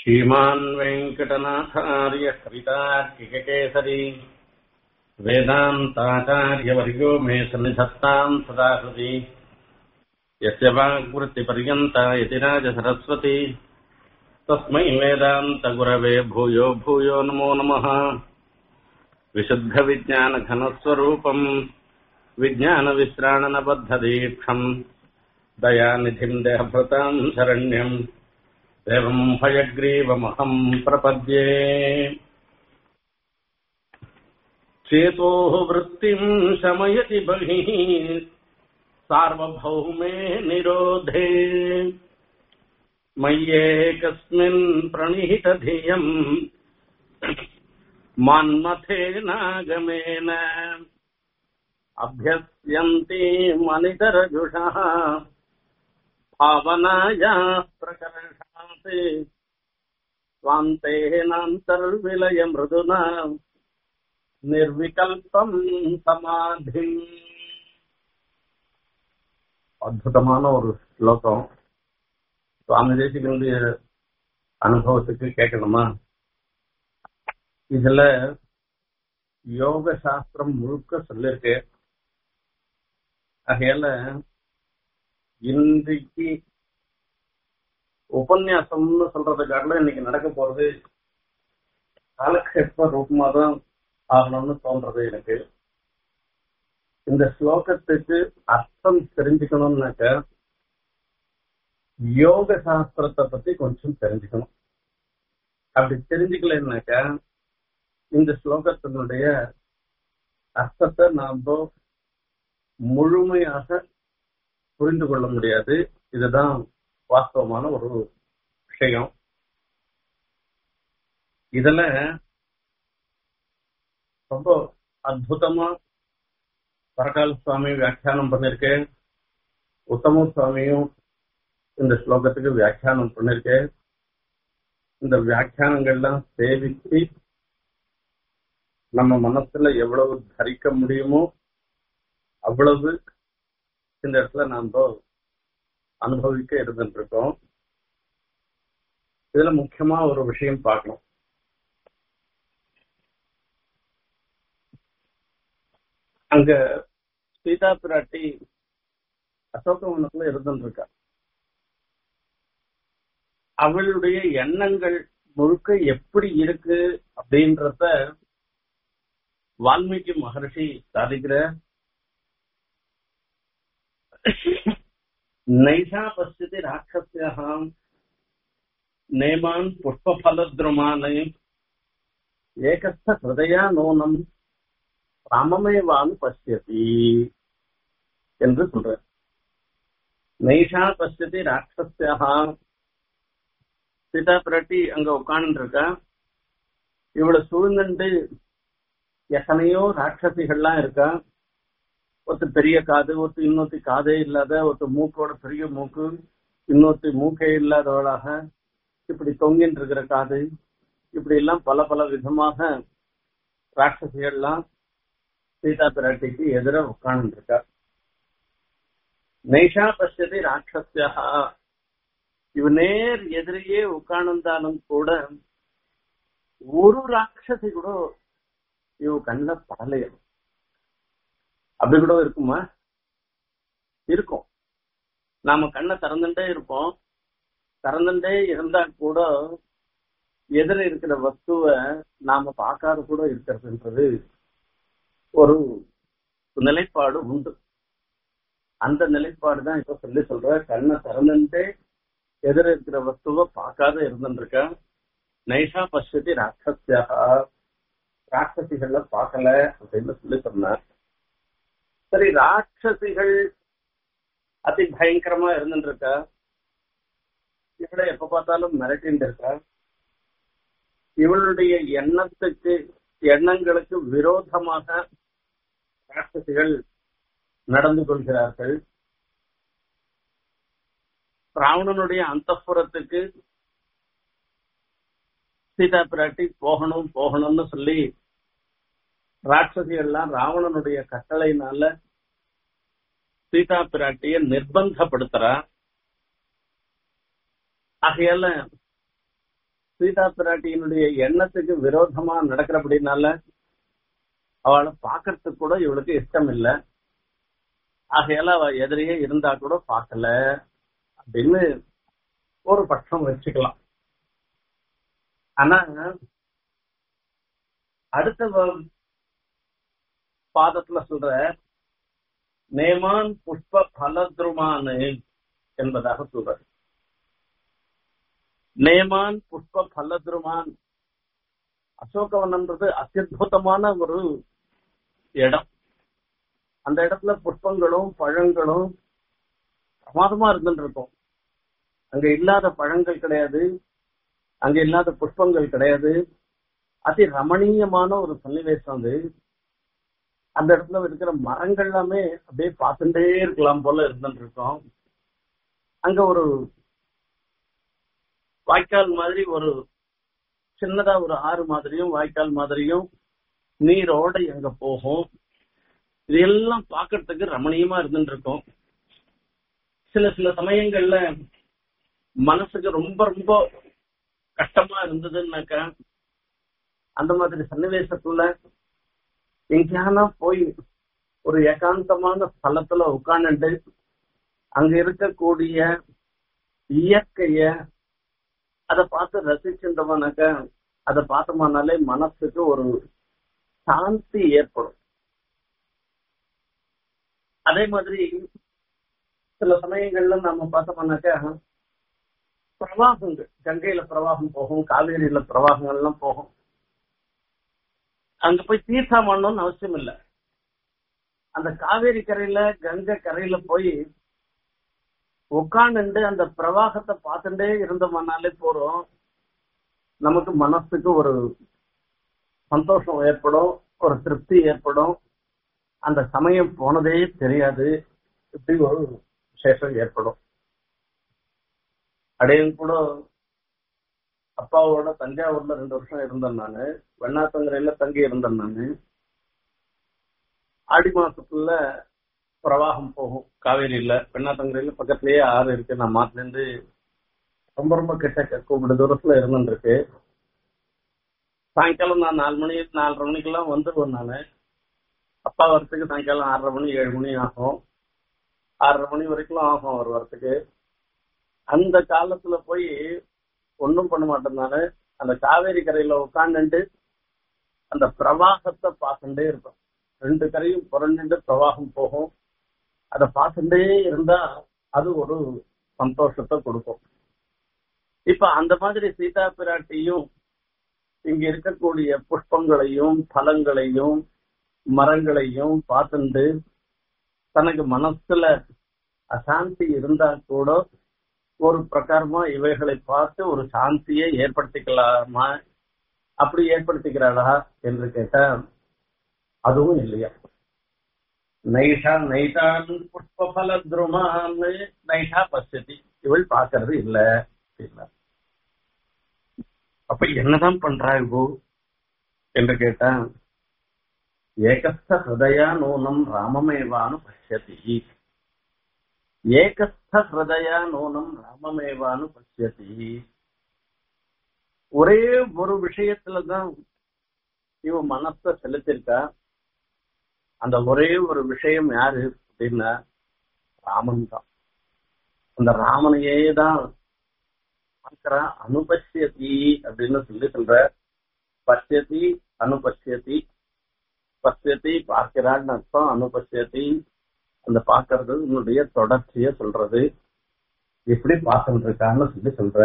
श्रीमान् वेङ्कटनाथार्य कवितार्किककेसरी वेदान्ताचार्यवर्यो मे सन्निधत्ताम् सदा हृदि यस्य वाग्वृत्तिपर्यन्ता यतिराजसरस्वती तस्मै वेदान्तगुरवे भूयो भूयो नमो नमः विशुद्धविज्ञानघनस्वरूपम् विज्ञानविश्राणनबद्धदीक्षम् दयानिधिम् देहभृताम् शरण्यम् देवम् भयग्रीवमहम् प्रपद्ये चेतोः वृत्तिम् शमयति बहिः सार्वभौमे निरोधे मय्येकस्मिन् प्रणिहितधियम् मान्मथेनागमेन अभ्यस्यन्ति मनितरजुषः भावनायाः प्रकर्षात् स्वान्तेनान्तर्विलय मृदुना निर्विकल्पम् समाधि அற்புதமான ஒரு ஸ்லோகம் சுவாமி தேசிகனுடைய அனுபவத்துக்கு கேட்கணுமா இதுல யோக சாஸ்திரம் முழுக்க சொல்லிருக்கு ஆகையால இன்றைக்கு உபன்யாசம்னு சொல்றதை காட்டில இன்னைக்கு நடக்க போறது காலக்ஷேப ரூபமா தான் ஆகணும்னு தோன்றது எனக்கு இந்த ஸ்லோகத்துக்கு அர்த்தம் தெரிஞ்சுக்கணும்னாக்க யோக சாஸ்திரத்தை பத்தி கொஞ்சம் தெரிஞ்சுக்கணும் அப்படி தெரிஞ்சுக்கலன்னாக்கா இந்த ஸ்லோகத்தினுடைய அர்த்தத்தை நாம் முழுமையாக புரிந்து கொள்ள முடியாது இதுதான் வாஸ்தவமான ஒரு விஷயம் இதுல ரொம்ப அற்புதமா பரகால சுவாமி வியாக்கியானம் பண்ணிருக்கேன் உத்தம சுவாமியும் இந்த ஸ்லோகத்துக்கு வியாக்கியானம் பண்ணிருக்கேன் இந்த வியாக்கியானங்கள்லாம் சேவிச்சு நம்ம மனசுல எவ்வளவு தரிக்க முடியுமோ அவ்வளவு இந்த இடத்துல நாம் அனுபவிக்க இருந்துட்டு இருக்கோம் இதுல முக்கியமா ஒரு விஷயம் பார்க்கணும் அங்க சீதா பிராட்டி அசோகவனத்துல இருந்துட்டு இருக்கா அவளுடைய எண்ணங்கள் முழுக்க எப்படி இருக்கு அப்படின்றத வால்மீகி மகர்ஷி சாதிக்கிற நைஷா பசியதி ராட்சசியாம் நேமான் புஷ்பலத்ருமானை ஏகஸ்த ஹிருதயா நோனம் ராமமேவான் பசியதி என்று சொல்ற நைஷா பசியதி ராட்சசியா சீதா பிராட்டி அங்க உட்கார்ந்து இருக்கா இவளை சூழ்ந்துட்டு எத்தனையோ ராட்சசிகள்லாம் இருக்கா ஒருத்தர் பெரிய காது ஒருத்தர் இன்னொருத்தி காதே இல்லாத ஒருத்தர் மூக்கோட பெரிய மூக்கு இன்னொருத்தி மூக்கே இல்லாதவளாக இப்படி தொங்கின்னு இருக்கிற காது இப்படி எல்லாம் பல பல விதமாக ராட்சசிகள்லாம் சீதா பிராட்டிக்கு எதிர உட்கார்ந்து இருக்கா நைஷா பசியதி ராட்சசியா இவ நேர் எதிரியே உட்கார்ந்தாலும் கூட ஒரு ராட்சசி கூட இவ கண்ணில் படலையும் அப்படி கூட இருக்குமா இருக்கும் நாம கண்ணை திறந்துட்டே இருப்போம் திறந்துட்டே இருந்தா கூட எதிர இருக்கிற வஸ்துவ நாம பார்க்காத கூட இருக்கிறதுன்றது ஒரு நிலைப்பாடு உண்டு அந்த நிலைப்பாடு தான் இப்ப சொல்லி சொல்ற கண்ணை திறந்துட்டே எதிர இருக்கிற வஸ்துவ பார்க்காத இருந்துருக்க நைஷா பசதி ராட்சசியா ராட்சசிகள்ல பார்க்கல அப்படின்னு சொல்லி சொன்னார் சரி ராட்சசிகள் அதி பயங்கரமா இருந்துட்டு இருக்கா இவளை எப்ப பார்த்தாலும் மிரட்டின்னு இருக்கா இவளுடைய எண்ணத்துக்கு எண்ணங்களுக்கு விரோதமாக ராட்சசிகள் நடந்து கொள்கிறார்கள் ராவணனுடைய அந்தப்புறத்துக்கு சீதா பிராட்டி போகணும் போகணும்னு சொல்லி ராட்சசிகள்லாம் ராவணனுடைய கட்டளையினால சீதா பிராட்டிய நிர்பந்தப்படுத்துறா ஆகையால சீதா பிராட்டியினுடைய எண்ணத்துக்கு விரோதமா நடக்கிறபடினால அவளை பாக்குறதுக்கு கூட இவளுக்கு இஷ்டம் இல்லை ஆகையால அவ எதிரியே இருந்தா கூட பார்க்கல அப்படின்னு ஒரு பட்சம் வச்சுக்கலாம் ஆனா அடுத்த வ- பாதத்துல சொல்ற நேமான் புஷ்ப பலத்ருமான் என்பதாக சொல்ற நேமான் புஷ்ப பலத்ருமான் அசோகவனம்ன்றது அத்தியுதமான ஒரு இடம் அந்த இடத்துல புஷ்பங்களும் பழங்களும் பிரமாதமா இருந்துட்டு இருக்கும் அங்க இல்லாத பழங்கள் கிடையாது அங்க இல்லாத புஷ்பங்கள் கிடையாது அதி ரமணீயமான ஒரு சன்னிவேசம் அது அந்த இடத்துல இருக்கிற மரங்கள் எல்லாமே அப்படியே பார்த்துட்டே இருக்கலாம் போல இருந்துட்டு இருக்கோம் அங்க ஒரு வாய்க்கால் மாதிரி ஒரு சின்னதா ஒரு ஆறு மாதிரியும் வாய்க்கால் மாதிரியும் நீரோட அங்க போகும் இது எல்லாம் பார்க்கறதுக்கு ரமணீயமா இருந்துட்டு இருக்கும் சில சில சமயங்கள்ல மனசுக்கு ரொம்ப ரொம்ப கஷ்டமா இருந்ததுன்னாக்கா அந்த மாதிரி சன்னிவேசத்துல எங்கேயானா போய் ஒரு ஏகாந்தமான ஸ்தலத்துல உட்கார்ந்துட்டு அங்க இருக்கக்கூடிய இயற்கைய அதை பார்த்து ரசிச்சுட்டோம்னாக்கா அதை பார்த்தோம்னாலே மனசுக்கு ஒரு சாந்தி ஏற்படும் அதே மாதிரி சில சமயங்கள்ல நம்ம பார்த்தோம்னாக்கா பிரவாகங்கள் கங்கையில பிரவாகம் போகும் காவேரியில பிரவாகங்கள்லாம் போகும் அங்க போய் தீர்த்தம் பண்ணணும்னு அவசியம் இல்லை அந்த காவேரி கரையில கங்கை கரையில போய் உட்காந்துட்டு அந்த பிரவாகத்தை பார்த்துட்டே இருந்தோம்னாலே போறோம் நமக்கு மனசுக்கு ஒரு சந்தோஷம் ஏற்படும் ஒரு திருப்தி ஏற்படும் அந்த சமயம் போனதே தெரியாது இப்படி ஒரு விசேஷம் ஏற்படும் அடையும் கூட அப்பாவோட தஞ்சாவூர்ல ரெண்டு வருஷம் இருந்தேன் நானு வெண்ணாத்தங்கரையில தங்கி இருந்தேன் நானு ஆடி மாசத்துல பிரவாகம் போகும் காவேரியில வெண்ணாத்தங்கரையில பக்கத்துலயே ஆறு இருக்கு நான் மாத்துல இருந்து ரொம்ப ரொம்ப கிட்ட கூப்பிடு தூரத்துல இருந்துருக்கு சாயங்காலம் நான் நாலு மணி நாலரை மணிக்கெல்லாம் வந்துடுவேன் நானு அப்பா வரத்துக்கு சாயங்காலம் ஆறரை மணி ஏழு மணி ஆகும் ஆறரை மணி வரைக்கும் ஆகும் அவர் வரத்துக்கு அந்த காலத்துல போய் ஒன்றும் பண்ண மாட்டேன் நானு அந்த காவேரி கரையில உட்காந்துட்டு அந்த பிரவாகத்தை பார்த்துட்டே இருப்பேன் ரெண்டு கரையும் புரண்டுட்டு பிரவாகம் போகும் அதை பார்த்துட்டே இருந்தா அது ஒரு சந்தோஷத்தை கொடுக்கும் இப்ப அந்த மாதிரி சீதா பிராட்டியும் இங்க இருக்கக்கூடிய புஷ்பங்களையும் பழங்களையும் மரங்களையும் பார்த்துட்டு தனக்கு மனசுல அசாந்தி இருந்தா கூட ஒரு பிரகாரமா இவைகளை பார்த்து ஒரு சாந்தியை ஏற்படுத்திக்கலாமா அப்படி ஏற்படுத்திக்கிறாளா என்று கேட்டா அதுவும் இல்லையா நைஷா நைட்டான் புஷ்பல துருமான் நைஷா பசதி இவள் பாக்குறது இல்ல அப்படின்னா அப்ப என்னதான் பண்றா இவோ என்று கேட்டா ஏகஸ்த ஹிருதயா நூனம் ராமமேவானு பசியதி ஏகஸ்த ஹிருதயா நூனம் ராமமேவானு பசியதி ஒரே ஒரு விஷயத்துலதான் இவ மனச செலுத்திருக்கா அந்த ஒரே ஒரு விஷயம் யாரு அப்படின்னா ராமன் தான் அந்த ராமனையே தான் பார்க்கிறா அனுபஷ்யதி அப்படின்னு சொல்லி சொல்ற பஷ்யதி அனுபஷ்யதி பஷ்யதி பார்க்கிறான்னு அர்த்தம் அனுபஷ்யதி அந்த பார்க்கறது உன்னுடைய தொடர்ச்சிய சொல்றது எப்படி பார்த்துட்டு இருக்கான்னு சொல்லி சொல்ற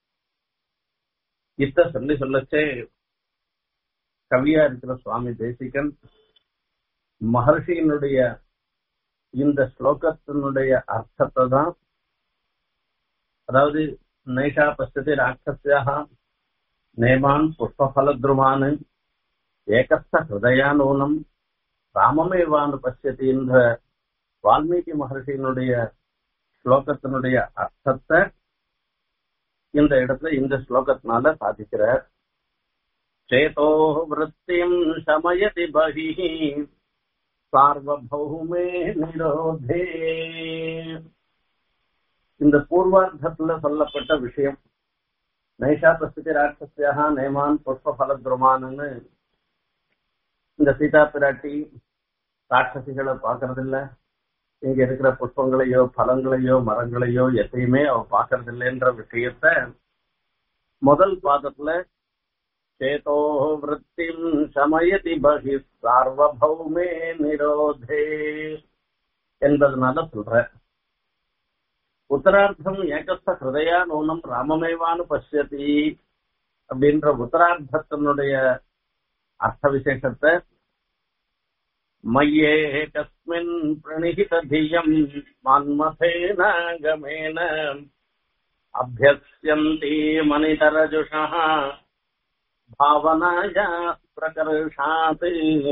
இத்த சொல்லி சொல்லச்சே கவியா இருக்கிற சுவாமி தேசிகன் மகர்ஷியினுடைய இந்த ஸ்லோகத்தினுடைய அர்த்தத்தை தான் அதாவது நைஷா பசதி ராட்சசியாக நேமான் புஷ்பலத்ருமான் ஏகஸ்த ஹிருதயானூனம் ராமமேவானு பசியதி என்ற வால்மீகி மகர்ஷியினுடைய ஸ்லோகத்தினுடைய அர்த்தத்தை இந்த இடத்துல இந்த ஸ்லோகத்தினால சாதிக்கிறார் சேதோ விருத்தியும் சமயதி பகி சார்வபௌமே நிரோதே இந்த பூர்வார்த்தத்துல சொல்லப்பட்ட விஷயம் நைஷா பிரஸ்துதி ராட்சசியாக நேமான் புஷ்ப பலத்ருமான்னு இந்த சீதா பிராட்டி ராட்சசிகளை பாக்குறது இல்ல இங்க இருக்கிற புஷ்பங்களையோ பழங்களையோ மரங்களையோ எதையுமே அவ பாக்குறது இல்லைன்ற விஷயத்த முதல் பாதத்துல சேதோ விற்த்திம் சமயதி பகி சார்வபௌமே நிரோதே என்பதனால சொல்ற உத்தரார்த்தம் ஏகஸ்த ஹிருதயா நூனம் ராமமேவானு பசியதி அப்படின்ற உத்தரார்த்தத்தினுடைய அர்த்த விசேஷத்தை மய்யே கஸ்மின் பிரணிகிததியம் மன்மதேன கமேன அபியஸ்யந்தி மனிதரஜுஷா பாவனாயா பிரகர்ஷாத்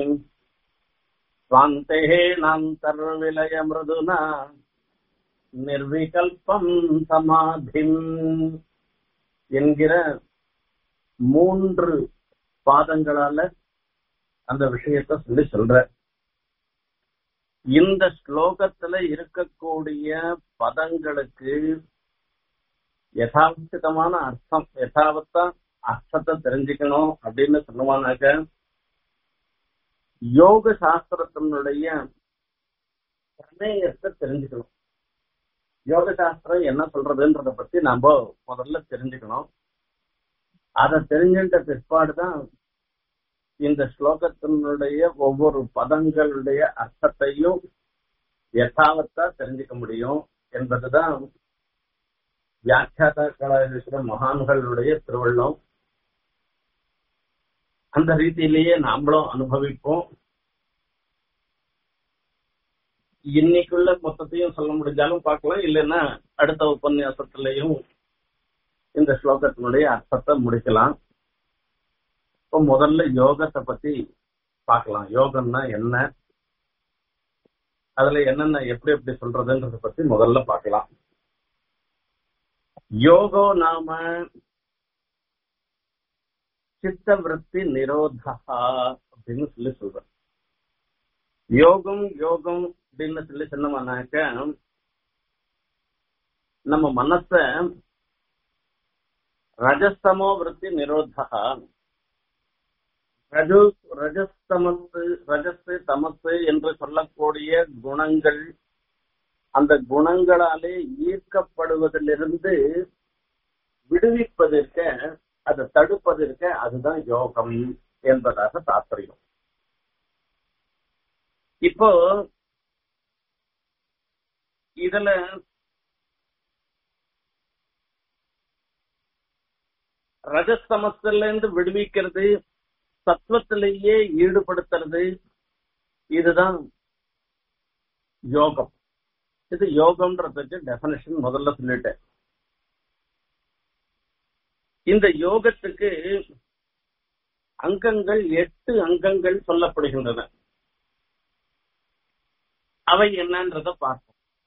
ஸ்வாந்தேனாந்தர்விலய மிருதுனா நிர்விகல்பம் சமாதிம் என்கிற மூன்று பாதங்களால அந்த விஷயத்த சொல்லி சொல்ற இந்த ஸ்லோகத்துல இருக்கக்கூடிய பதங்களுக்கு யதார்த்தமான அர்த்தம் யதாவத்தா அர்த்தத்தை தெரிஞ்சுக்கணும் அப்படின்னு சொல்லுவானாக்க யோக சாஸ்திரத்தினுடைய பிரமேயத்தை தெரிஞ்சுக்கணும் யோக சாஸ்திரம் என்ன சொல்றதுன்றத பத்தி நாம முதல்ல தெரிஞ்சுக்கணும் அதை தெரிஞ்சுட்ட பிற்பாடுதான் இந்த ஸ்லோகத்தினுடைய ஒவ்வொரு பதங்களுடைய அர்த்தத்தையும் யதாவத்தா தெரிஞ்சுக்க முடியும் என்பதுதான் வியாக்கியாதாக்களாக இருக்கிற மகான்களுடைய திருவள்ளம் அந்த ரீதியிலேயே நாமளும் அனுபவிப்போம் இன்னைக்குள்ள மொத்தத்தையும் சொல்ல முடிஞ்சாலும் பார்க்கலாம் இல்லைன்னா அடுத்த உபன்யாசத்திலையும் இந்த ஸ்லோகத்தினுடைய அர்த்தத்தை முடிக்கலாம் இப்போ முதல்ல யோகத்தை பத்தி பார்க்கலாம் யோகம்னா என்ன அதுல என்னென்ன எப்படி எப்படி சொல்றதுன்றத பத்தி முதல்ல பார்க்கலாம் யோகோ நாம சித்த விற்பி நிரோதா அப்படின்னு சொல்லி சொல்றேன் யோகம் யோகம் அப்படின்னு சொல்லி சொன்னோம்னாக்க நம்ம மனச ரஜஸ்தமோ விற்பி நிரோதா ரஜு ரஜஸ்தமத்து ரஜஸ் தமசு என்று சொல்லக்கூடிய குணங்கள் அந்த குணங்களாலே ஈர்க்கப்படுவதிலிருந்து விடுவிப்பதற்க அதை தடுப்பதற்க அதுதான் யோகம் என்பதாக தாற்பயம் இப்போ இதுல ரஜஸ்தமத்துல இருந்து விடுவிக்கிறது சத்வத்திலேயே ஈடுபடுத்துறது இதுதான் யோகம் இது யோகம்ன்றதுக்கு டெபனிஷன் முதல்ல சொல்லிட்டேன் இந்த யோகத்துக்கு அங்கங்கள் எட்டு அங்கங்கள் சொல்லப்படுகின்றன அவை என்னன்றத பார்ப்போம்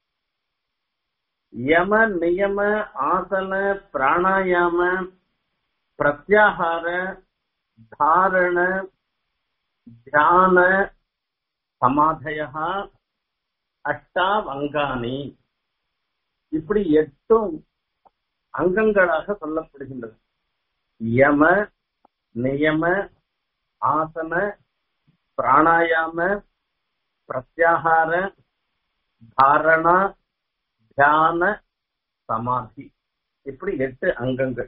யம நியம ஆசன பிராணாயாம பிரத்யாகார தாரண தியான சமாதய அஷ்டாவ் அங்காணி இப்படி எட்டும் அங்கங்களாக சொல்லப்படுகின்றது யம நியம ஆசன பிராணாயாம பிரத்யாகார தாரணா தியான சமாதி இப்படி எட்டு அங்கங்கள்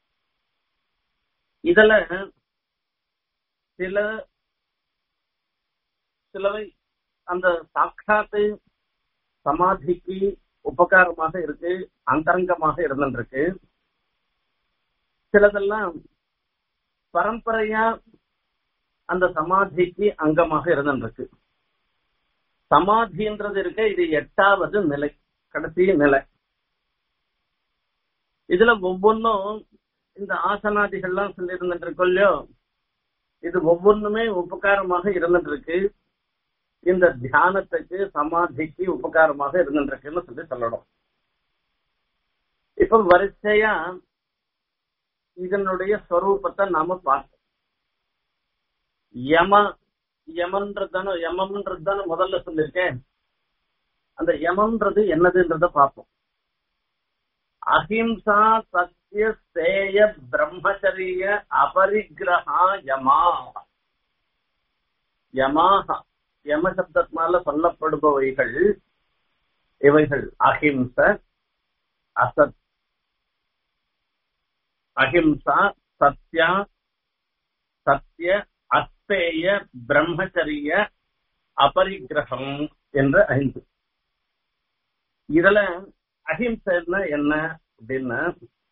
இதுல சில சிலவை அந்த சாட்சாத்து சமாதிக்கு உபகாரமாக இருக்கு அந்தரங்கமாக இருந்துருக்கு சிலதெல்லாம் பரம்பரையா அந்த சமாதிக்கு அங்கமாக இருந்துருக்கு சமாதின்றது இருக்க இது எட்டாவது நிலை கடைசி நிலை இதுல ஒவ்வொன்றும் இந்த ஆசனாதிகள்லாம் சொல்லி இருந்துட்டு இருக்கோம் இல்லையோ இது ஒவ்வொன்றுமே உபகாரமாக இருந்துட்டு இருக்கு இந்த தியானத்துக்கு சமாதிக்கு உபகாரமாக இருந்துருக்குன்னு சொல்லி சொல்லணும் இப்ப வரிசையா இதனுடைய ஸ்வரூபத்தை நாம பார்த்தோம் யம யமன்றதான யமம்ன்றது தானே முதல்ல சொல்லியிருக்கேன் அந்த யமம்ன்றது என்னதுன்றத பார்ப்போம் அஹிம்சா சத்திய சத்திய சேய பிரம்மச்சரிய அபரிக்கிரகா யமா யமாக யம சப்தத்தினால சொல்லப்படுபவைகள் இவைகள் அஹிம்ச அசத் அஹிம்சா சத்யா சத்திய அஸ்தேய பிரம்மச்சரிய அபரிக்கிரகம் என்ற ஐந்து இதுல அஹிம்சைன்னா என்ன அப்படின்னா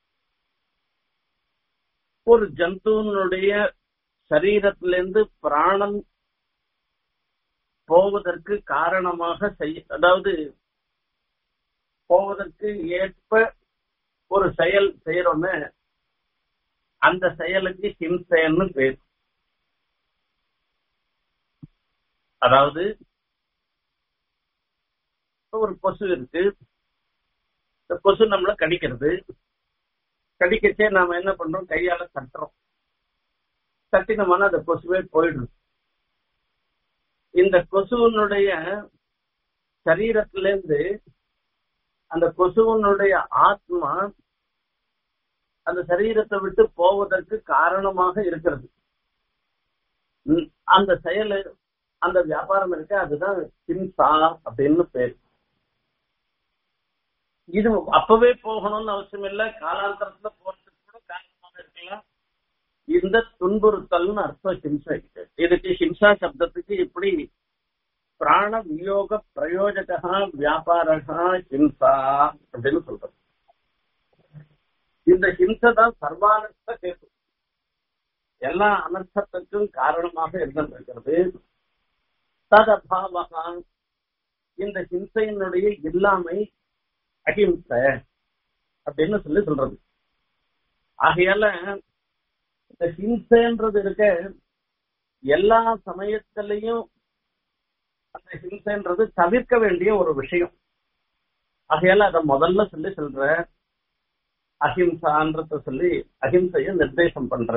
ஒரு ஜந்துனுடைய சரீரத்திலிருந்து பிராணம் போவதற்கு காரணமாக செய்ய அதாவது போவதற்கு ஏற்ப ஒரு செயல் செய்யறோன்னு அந்த செயலுக்கு ஹிம்சைன்னு பேர் அதாவது ஒரு கொசு இருக்கு இந்த கொசு நம்மள கடிக்கிறது கடிக்கச்சே நாம என்ன பண்றோம் கையால தட்டுறோம் தட்டினோம்னா அந்த கொசுவே போயிடுது இந்த கொசுவனுடைய சரீரத்திலிருந்து அந்த கொசுவனுடைய ஆத்மா அந்த சரீரத்தை விட்டு போவதற்கு காரணமாக இருக்கிறது ம், அந்த செயல் அந்த வியாபாரம் இருக்கு அதுதான் ஹிம்சா அப்படின்னு பேர் இது அப்பவே போகணும்னு அவசியம் இல்ல காலாந்தரத்துல போறதுக்கு கூட காரணமாக இருக்கலாம் இந்த துன்புறுத்தல்னு அர்த்தம் ஹிம்சை இதுக்கு ஹிம்சா சப்தத்துக்கு இப்படி பிராண வியோக பிரயோஜகா வியாபாரகா ஹிம்சா அப்படின்னு சொல்றது இந்த ஹிம்சை தான் சர்வானர்த்த கேட்டு எல்லா அனர்த்தத்துக்கும் காரணமாக இருந்திருக்கிறது ததபாவகா இந்த ஹிம்சையினுடைய இல்லாமை அகிம்சை அப்படின்னு சொல்லி சொல்றது ஆகையால இந்த ஹிம்சைன்றது இருக்க எல்லா சமயத்திலையும் அந்த ஹிம்சைன்றது தவிர்க்க வேண்டிய ஒரு விஷயம் ஆகையால அத முதல்ல சொல்லி சொல்ற அஹிம்சான்றத சொல்லி அஹிம்சைய நிர்தேசம் பண்ற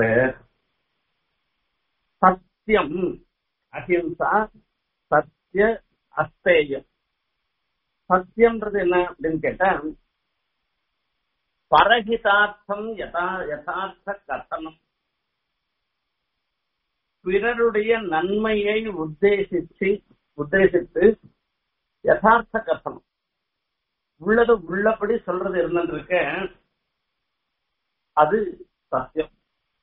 சத்தியம் அஹிம்சா சத்திய அஸ்தேயம் சத்தியம்ன்றது என்ன அப்படின்னு கேட்டா பரஹிதார்த்தம் யதா யதார்த்த கத்தனம் பிறருடைய நன்மையை உத்தேசிச்சு உத்தேசித்து யதார்த்த கத்தனம் உள்ளது உள்ளபடி சொல்றது இருந்திருக்க அது சத்தியம்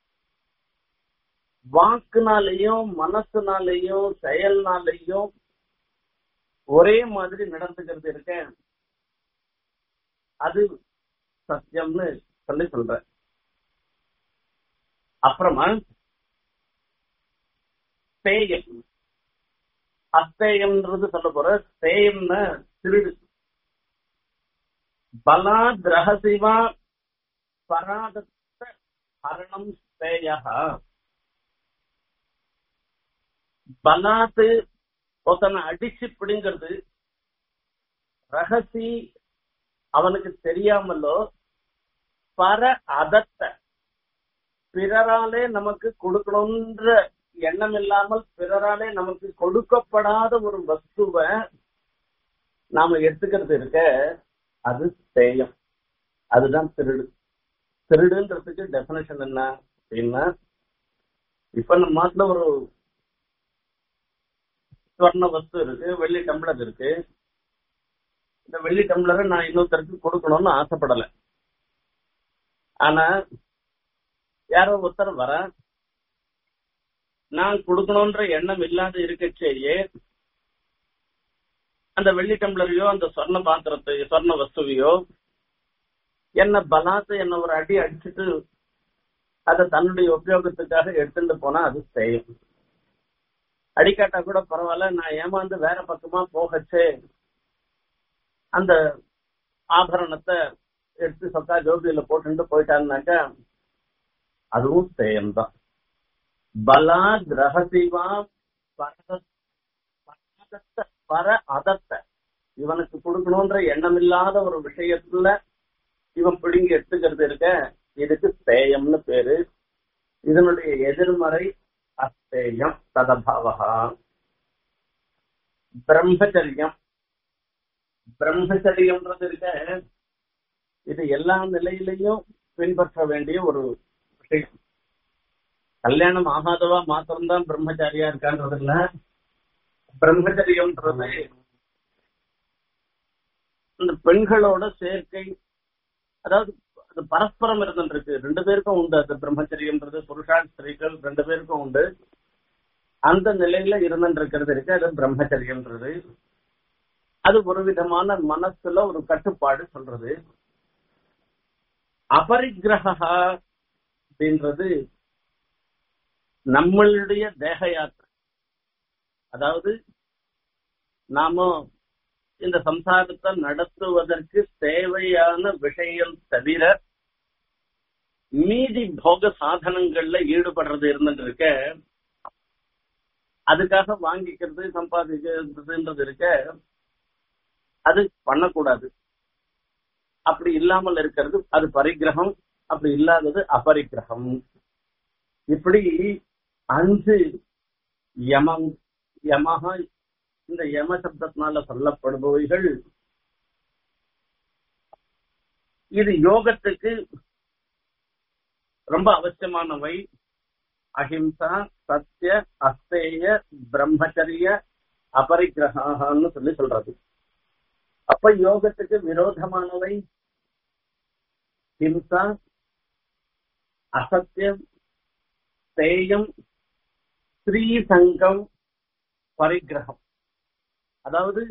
வாக்குனாலையும் மனசுனாலையும் செயல்னாலையும் ஒரே மாதிரி நடந்துக்கிறது இருக்க அது சத்தியம்னு சொல்லி சொல்ற அப்புறமா தேயம் அத்தேயம்ன்றது சொல்ல போற தேயம்னா திருடு பலாத் ரகசிவா பராதத்த ஹரணம் ஸ்தேயா பலாத்து ஒருத்தனை அடிச்சு பிடிங்கிறது ரகசி அவனுக்கு தெரியாமலோ பர அதத்த பிறராலே நமக்கு கொடுக்கணும்ன்ற எண்ணம் இல்லாமல் பிறராலே நமக்கு கொடுக்கப்படாத ஒரு வஸ்துவை நாம எடுத்துக்கிறது இருக்க அது தேயம் அதுதான் திருடு திருடுன்றதுக்கு டெபினேஷன் என்ன அப்படின்னா இப்ப நம்ம நாட்டுல ஒரு ஸ்வர்ண வஸ்து இருக்கு வெள்ளி டம்ளர் இருக்கு இந்த வெள்ளி டம்ளரை நான் இன்னொருத்தருக்கு கொடுக்கணும்னு ஆசைப்படல ஆனா யாரோ ஒருத்தர் வர நான் கொடுக்கணும்ன்ற எண்ணம் இல்லாத இருக்கச்சேயே அந்த வெள்ளி டம்ளரையோ அந்த சொர்ண பாத்திரத்தையோ சொர்ண வஸ்துவையோ என்ன பலாத்து என்ன ஒரு அடி அடிச்சுட்டு அதை தன்னுடைய உபயோகத்துக்காக எடுத்துட்டு போனா அது செய்யும் அடிக்காட்டா கூட பரவாயில்ல நான் ஏமாந்து வேற பக்கமா போகச்சே அந்த ஆபரணத்தை எடுத்து சொக்கா ஜோதியில போட்டுட்டு போயிட்டான்னாக்கா அதுவும் சேயம்தான் பலா கிரகசிவா பரதத்த பர அதத்த இவனுக்கு கொடுக்கணும்ன்ற எண்ணம் இல்லாத ஒரு விஷயத்துல இவன் பிடுங்கி எடுத்துக்கிறது இருக்க இதுக்கு சேயம்னு பேரு இதனுடைய எதிர்மறை அஸ்தேயம் ததபாவகா பிரம்மச்சரியம் பிரம்மச்சரியம்ன்றது இருக்க இது எல்லா நிலையிலையும் பின்பற்ற வேண்டிய ஒரு விஷயம் கல்யாணம் ஆகாதவா மாத்திரம்தான் பிரம்மச்சாரியா இருக்கான்றது இல்ல பிரம்மச்சரியம்ன்றது இந்த பெண்களோட சேர்க்கை அதாவது அது பரஸ்பரம் இருந்துருக்கு ரெண்டு பேருக்கும் உண்டு அது பிரம்மச்சரியம்ன்றது புருஷான் ஸ்திரீகள் ரெண்டு பேருக்கும் உண்டு அந்த நிலையில இருந்துருக்கிறது இருக்கு அது பிரம்மச்சரியம்ன்றது அது ஒரு விதமான மனசுல ஒரு கட்டுப்பாடு சொல்றது அபரிக்கிரகா அப்படின்றது நம்மளுடைய தேக யாத்திரை அதாவது நாம இந்த சம்சாரத்தை நடத்துவதற்கு தேவையான விஷயம் தவிர மீதி போக சாதனங்கள்ல ஈடுபடுறது இருந்துட்டு இருக்க அதுக்காக வாங்கிக்கிறது சம்பாதிக்கிறதுன்றது இருக்க அது பண்ணக்கூடாது அப்படி இல்லாமல் இருக்கிறது அது பரிகிரகம் அப்படி இல்லாதது அபரிகிரகம் இப்படி அஞ்சு யமம் யமக இந்த யம சப்தத்தினால சொல்லப்படுபவைகள் இது யோகத்துக்கு ரொம்ப அவசியமானவை அஹிம்சா சத்திய அஸ்தேய பிரம்மச்சரிய அபரிகிரகான்னு சொல்லி சொல்றது அப்ப யோகத்துக்கு விரோதமானவை ஹிம்சா அசத்தியம் தேயம் ஸ்ரீ சங்கம் பரிகிரகம் அதாவது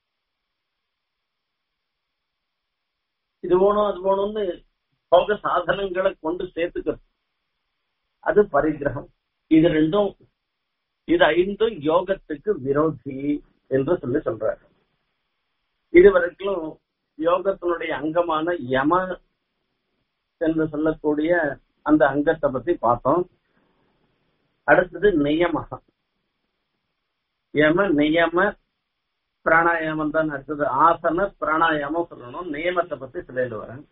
இது வேணும் அது வேணும்னு போக சாதனங்களை கொண்டு சேர்த்துக்கிறது அது பரிகிரகம் இது ரெண்டும் இது ஐந்தும் யோகத்துக்கு விரோதி என்று சொல்லி சொல்றாரு இது வரைக்கும் யோகத்தினுடைய அங்கமான யம என்று சொல்லக்கூடிய அந்த அங்கத்தை பத்தி பார்த்தோம் அடுத்தது நியமகம் யம நியம பிராணாயாமம் தான் அடுத்தது ஆசன பிராணாயாமம் சொல்லணும் நியமத்தை பத்தி சொல்லிட்டு வரேன்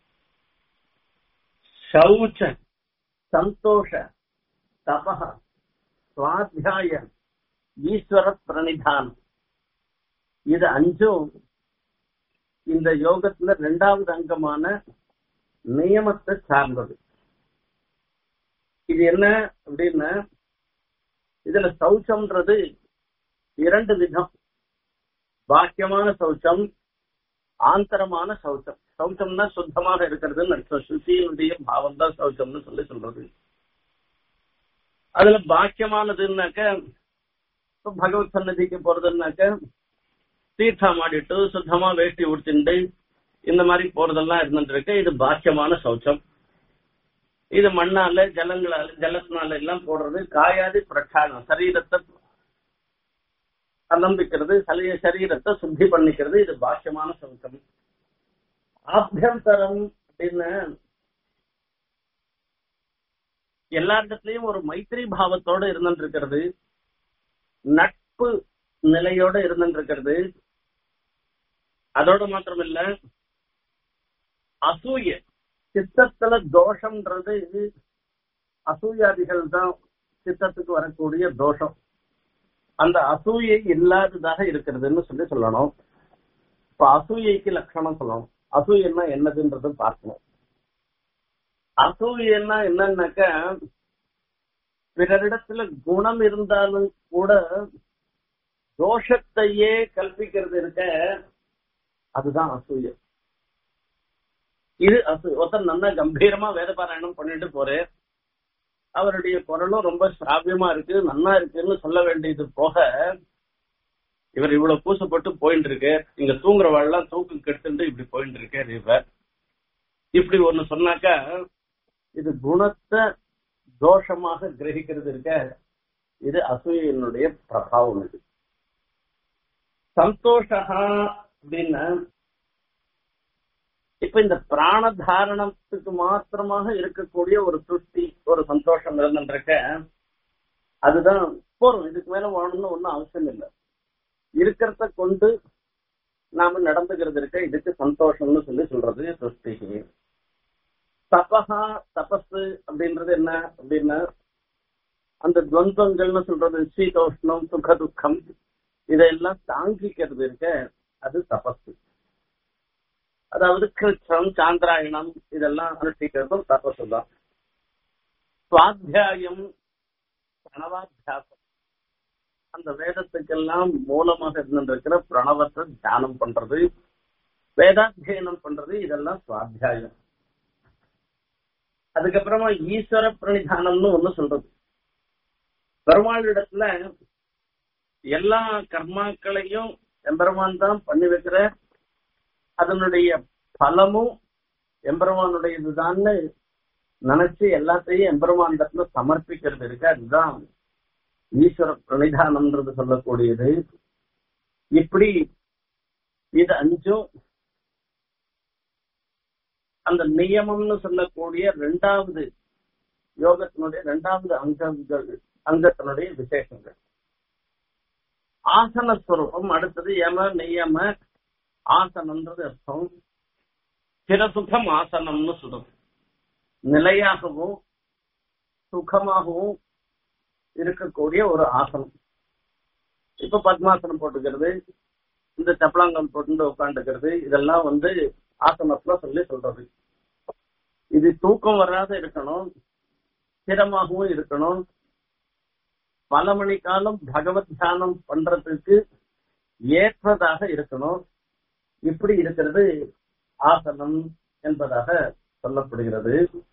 சௌச்ச சந்தோஷ தபக சுவாத்தியாய ஈஸ்வர பிரணிதானம் இது அஞ்சும் இந்த யோகத்துல ரெண்டாவது அங்கமான நியமத்தை சார்ந்தது இது என்ன அப்படின்னா இதுல சௌச்சம்ன்றது இரண்டு விதம் பாக்கியமான சௌச்சம் ஆந்தரமான சௌச்சம் சௌச்சம்னா சுத்தமாக இருக்கிறதுன்னு அர்த்தம் சுத்தியினுடைய பாவம் தான் சௌச்சம்னு சொல்லி சொல்றது அதுல பாக்கியமானதுன்னாக்க இப்ப பகவத் சன்னதிக்கு போறதுன்னாக்க தீர்த்தம் ஆடிட்டு சுத்தமா வேஷ்டி உடுத்திண்டு இந்த மாதிரி போறதெல்லாம் இருந்துட்டு இருக்கு இது பாக்கியமான சௌச்சம் இது மண்ணால ஜலங்களால ஜலத்தினால எல்லாம் போடுறது காயாதி பிரச்சாரம் சரீரத்தை அலம்பிக்கிறது சலிய சரீரத்தை சுத்தி பண்ணிக்கிறது இது பாக்கியமான சௌச்சம் ஆபியந்தரம் அப்படின்னு எல்லா இடத்துலயும் ஒரு மைத்திரி பாவத்தோட இருந்துட்டு இருக்கிறது நட்பு நிலையோட இருந்துட்டு இருக்கிறது அதோட மாத்திரம் இல்ல அசூய சித்தத்துல தோஷம்ன்றது அசூயாதிகள் தான் சித்தத்துக்கு வரக்கூடிய தோஷம் அந்த அசூயை இல்லாததாக இருக்கிறதுன்னு சொல்லி சொல்லணும் இப்ப அசூயைக்கு லட்சணம் சொல்லணும் அசூயன்னா என்னதுன்றது பார்க்கணும் அசூயன்னா என்னன்னாக்க பிறரிடத்துல குணம் இருந்தாலும் கூட தோஷத்தையே கல்பிக்கிறது இருக்க அதுதான் அசூயம் இது அசு ஒருத்தர் நல்லா கம்பீரமா வேத பாராயணம் பண்ணிட்டு போறேன் அவருடைய குரலும் ரொம்ப சிராவியமா இருக்கு நன்னா இருக்குன்னு சொல்ல வேண்டியது போக இவர் இவ்வளவு பூசப்பட்டு போயிட்டு இருக்கு இங்க தூங்குறவாள்லாம் தூக்கம் கெடுத்துட்டு இப்படி போயிட்டு இருக்காரு இவர் இப்படி ஒண்ணு சொன்னாக்கா இது குணத்தை தோஷமாக கிரகிக்கிறது இருக்க இது அசூயினுடைய பிரபாவம் இது சந்தோஷா அப்படின்னா இப்ப இந்த பிராண தாரணத்துக்கு மாத்திரமாக இருக்கக்கூடிய ஒரு திருஷ்டி ஒரு சந்தோஷம் இருந்துருக்க அதுதான் போறோம் இதுக்கு மேல வாழணும்னு ஒன்றும் அவசியம் இல்லை இருக்கிறத கொண்டு நாம நடந்துக்கிறது இருக்க இதுக்கு சந்தோஷம்னு சொல்லி சொல்றது திருஷ்டி தபஹா தபஸ் அப்படின்றது என்ன அப்படின்னா அந்த துவந்தங்கள்னு சொல்றது சீதோஷ்ணம் சுக துக்கம் இதெல்லாம் தாங்கிக்கிறது இருக்க அது தபஸ் அதாவது கிருஷ்ணம் சாந்திராயணம் இதெல்லாம் அனுஷ்டிக்கிறதும் தபசு தான் சுவாத்தியாயம் பிரணவாத்தியாசம் அந்த வேதத்துக்கெல்லாம் மூலமாக இருந்திருக்கிற பிரணவத்தை தியானம் பண்றது வேதாத்தியனம் பண்றது இதெல்லாம் சுவாத்தியாயம் அதுக்கப்புறமா ஈஸ்வர பிரணிதானம்னு ஒண்ணு சொல்றது பெருமாளிடத்துல எல்லா கர்மாக்களையும் எம்பெருமான் தான் பண்ணி வைக்கிற அதனுடைய பலமும் எம்பெருமானுடையதுதான்னு நினைச்சு எல்லாத்தையும் எம்பெருமான் இடத்துல சமர்ப்பிக்கிறது இருக்கு அதுதான் ஈஸ்வர பிரணிதானம்ன்றது சொல்லக்கூடியது இப்படி இது அஞ்சும் அந்த நியமம்னு சொல்லக்கூடிய ரெண்டாவது யோகத்தினுடைய ரெண்டாவது அங்கங்கள் அங்கத்தினுடைய விசேஷங்கள் ஆசன ஸ்வரூபம் அடுத்தது யம நியம ஆசனம்ன்றது அர்த்தம் சிரசுகம் ஆசனம்னு சொல்றது நிலையாகவும் சுகமாகவும் இருக்கக்கூடிய ஒரு ஆசனம் இப்ப பத்மாசனம் போட்டுக்கிறது இந்த சப்பலாங்கம் போட்டு உட்காந்துக்கிறது இதெல்லாம் வந்து ஆசனத்துல சொல்லி சொல்றது இது தூக்கம் வராத இருக்கணும் ஸ்திரமாகவும் இருக்கணும் பல மணி காலம் பகவத் தியானம் பண்றதுக்கு ஏற்றதாக இருக்கணும் இப்படி இருக்கிறது ஆசனம் என்பதாக சொல்லப்படுகிறது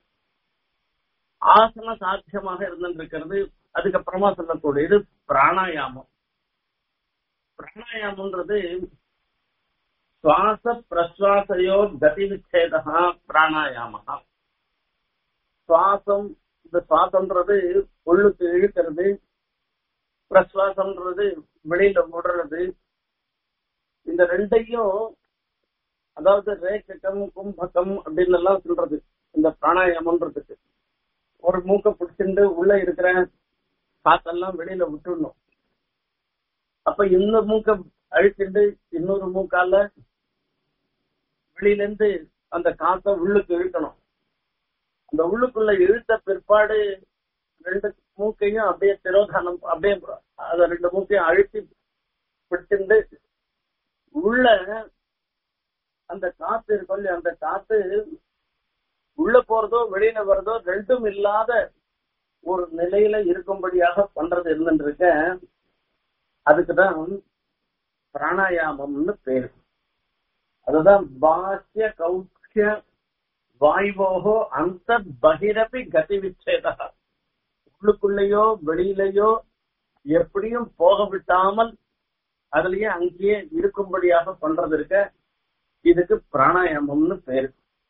ஆசன சாத்தியமாக இருந்திருக்கிறது அதுக்கப்புறமா சொல்லக்கூடியது பிராணாயாமம் பிராணாயாமம்ன்றது சுவாச பிரஸ்வாசையோ கதி விச்சேதா பிராணாயாம சுவாசம் இந்த சுவாசம்ன்றது உள்ளுக்கு இழுக்கிறது பிரஸ்வாசம்ன்றது வெளியில விடுறது இந்த ரெண்டையும் அதாவது ரேக்ககம் கும்பகம் அப்படின்னு எல்லாம் சொல்றது இந்த பிராணாயாமன்றதுக்கு ஒரு மூக்க பிடிச்சிட்டு உள்ள இருக்கிற காத்தெல்லாம் வெளியில விட்டுடணும் அப்ப இந்த மூக்க அழிச்சுட்டு இன்னொரு மூக்கால வெளியில இருந்து அந்த காத்த உள்ளுக்கு இழுக்கணும் அந்த உள்ளுக்குள்ள இழுத்த பிற்பாடு ரெண்டு மூக்கையும் அப்படியே திரோதானம் அப்படியே அத ரெண்டு மூக்கையும் அழுத்தி பிடிச்சிட்டு உள்ள அந்த காத்து இருக்கும் இல்லையா அந்த காத்து உள்ள போறதோ வெளியில வர்றதோ ரெண்டும் இல்லாத ஒரு நிலையில இருக்கும்படியாக பண்றது இருந்துருக்க அதுக்குதான் பிராணாயாமம்னு பேரு அதுதான் பாஷ்ய கௌக்கிய வாய்வோகோ அந்த பகிரபி கதி விச்சேதா உள்ளுக்குள்ளேயோ வெளியிலேயோ எப்படியும் போக விட்டாமல் அதுலயே அங்கேயே இருக்கும்படியாக பண்றது இருக்க இதுக்கு பிராணாயாமம்னு பேரு